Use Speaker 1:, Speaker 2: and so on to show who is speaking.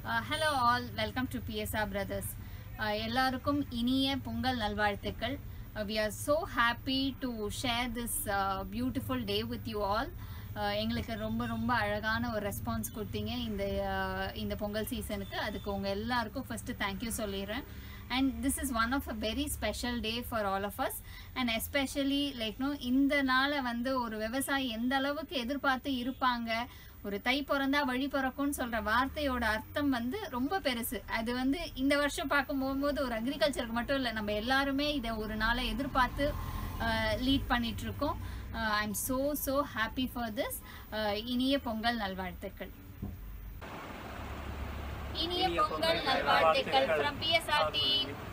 Speaker 1: hello all welcome to BSR brothers எல்லாருக்கும் இனிய பொங்கல் நல்வாழ்த்துக்கள் we are so happy to share this beautiful day with you all எங்களுக்கு ரொம்ப ரொம்ப அழகான ஒரு ரெஸ்பான்ஸ் கொடுத்தீங்க இந்த uh, இந்த பொங்கல் சீசனுக்கு அதுக்கு உங்கள் எல்லாருக்கும் ஃபஸ்ட்டு தேங்க்யூ சொல்லிடுறேன் and this is one of a very special day for all of us and especially like no இந்த நாளை வந்து ஒரு விவசாயி எந்த அளவுக்கு எதிர்பார்த்து இருப்பாங்க ஒரு தை பிறந்தா வழி பிறக்கும்னு சொல்ற வார்த்தையோட அர்த்தம் வந்து ரொம்ப பெருசு அது வந்து இந்த வருஷம் பார்க்கும் போகும்போது ஒரு அக்ரிகல்ச்சருக்கு மட்டும் இல்லை நம்ம எல்லாருமே இதை ஒரு நாளை எதிர்பார்த்து லீட் பண்ணிட்டு இருக்கோம் I am so so happy for this இனிய பொங்கல் நல்வாழ்த்துக்கள் இனிய பொங்கல் நல்வாழ்த்துக்கள் ஃப்ரம் பிஎஸ்ஆர் டீம்